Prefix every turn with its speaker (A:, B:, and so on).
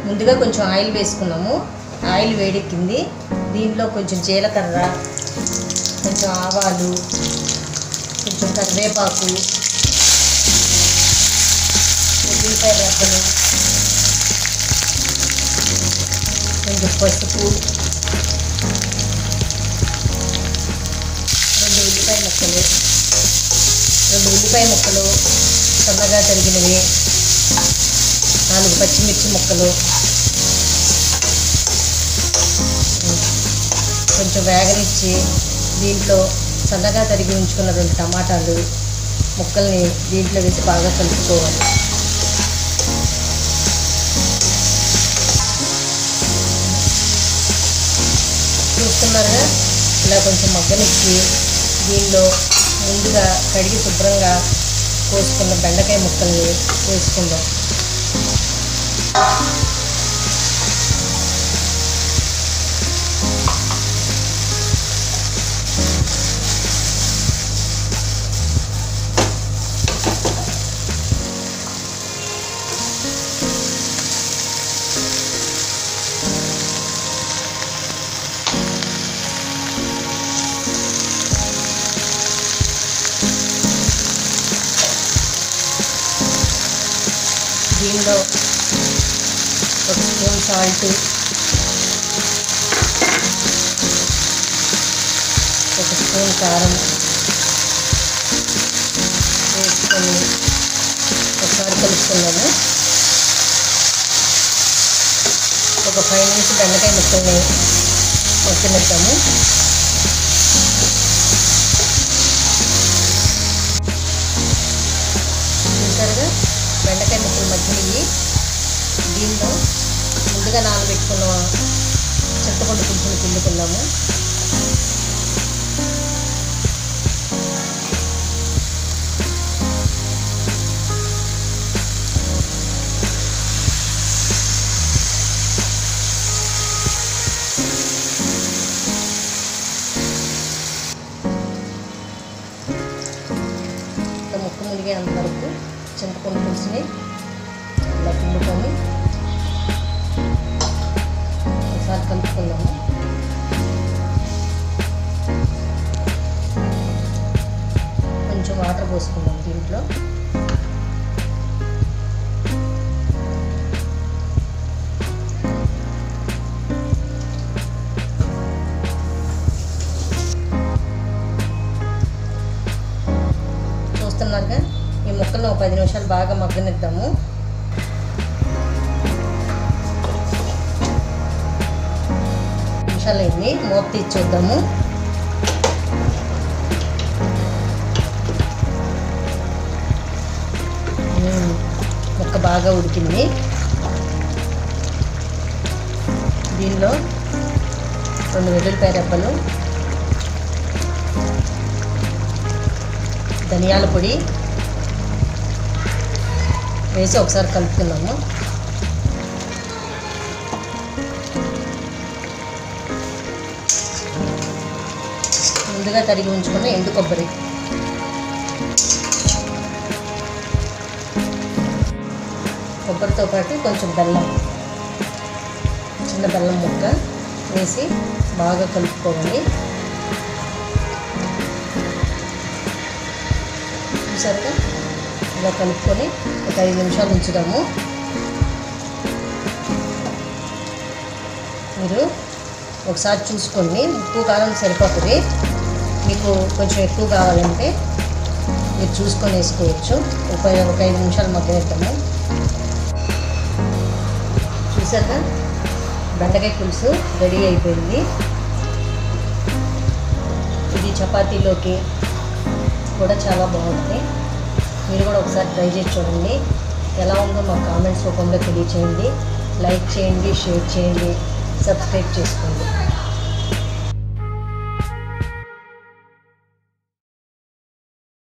A: ముందుగా కొంచెం ఆయిల్ వేసుకున్నాము ఆయిల్ వేడెక్కింది దీంట్లో కొంచెం జీలకర్ర కొంచెం ఆవాలు కొంచెం కరివేపాకు ఉల్లిపాయ రెబ్బలు కొంచెం పసుపు రెండు ఉల్లిపాయ ముక్కలు రెండు ఉల్లిపాయ ముక్కలు సన్నగా తరిగినవి నాలుగు పచ్చిమిర్చి ముక్కలు కొంచెం వేగనిచ్చి దీంట్లో సన్నగా తరిగి ఉంచుకున్న రెండు టమాటాలు ముక్కల్ని దీంట్లో వేసి బాగా కలుపుకోవాలి చూస్తున్నారుగా ఇలా కొంచెం మగ్గనిచ్చి దీనిలో ముందుగా కడిగి శుభ్రంగా కోసుకున్న బెండకాయ ముక్కల్ని వేసుకుందాం దీనిలో ఒక స్పూన్ సాల్ట్ ఒక స్పూన్ కారం వేసుకొని ఒకసారి కలుపుకున్నాము ఒక ఫైవ్ మినిట్స్ బెండకాయ ముక్కల్ని మగ్గనిద్దాము చూసారుగా బెండకాయ ముక్కలు మగ్గినవి దీనిలో ముందుగా నానబెట్టుకున్న చింతపండు పులుసుని పిండుకున్నాము ఇంకా ముక్క మునిగేంత వరకు చింతపండు పులుసుని ఇలా పిండుకొని ఒకసారి కలుపుకుందాము కొంచెం వాటర్ పోసుకుందాం దీంట్లో చూస్తున్నారుగా ఈ ముక్కలను ఒక పది నిమిషాలు బాగా మగ్గనిద్దాము నిమిషాలు అయింది మూత తీసి చూద్దాము మ్మ్. ముక్క బాగా ఉడికింది దీనిలో రెండు వెల్లుల్లిపాయ రెబ్బలు ధనియాల పొడి వేసి ఒకసారి కలుపుతున్నాము ముందుగా తరిగి ఉంచుకున్న ఎండు కొబ్బరి కొబ్బరితో పాటు కొంచెం బెల్లం చిన్న బెల్లం ముక్క వేసి బాగా కలుపుకోవాలి చూసారుగా ఇలా కలుపుకొని ఒక ఐదు నిమిషాలు ఉంచుదాము మీరు ఒకసారి చూసుకోండి ఉప్పు కారం సరిపోతుంది మీకు కొంచెం ఎక్కువ కావాలంటే మీరు చూసుకొని వేసుకోవచ్చు ఒక ఒక ఐదు నిమిషాలు మగ్గనిద్దాము చూసాక బెండకాయ పులుసు రెడీ అయిపోయింది ఇది చపాతీలోకి కూడా చాలా బాగుంటుంది మీరు కూడా ఒకసారి ట్రై చేసి చూడండి ఎలా ఉందో మా కామెంట్స్ రూపంలో తెలియచేయండి లైక్ చేయండి షేర్ చేయండి సబ్స్క్రైబ్ చేసుకోండి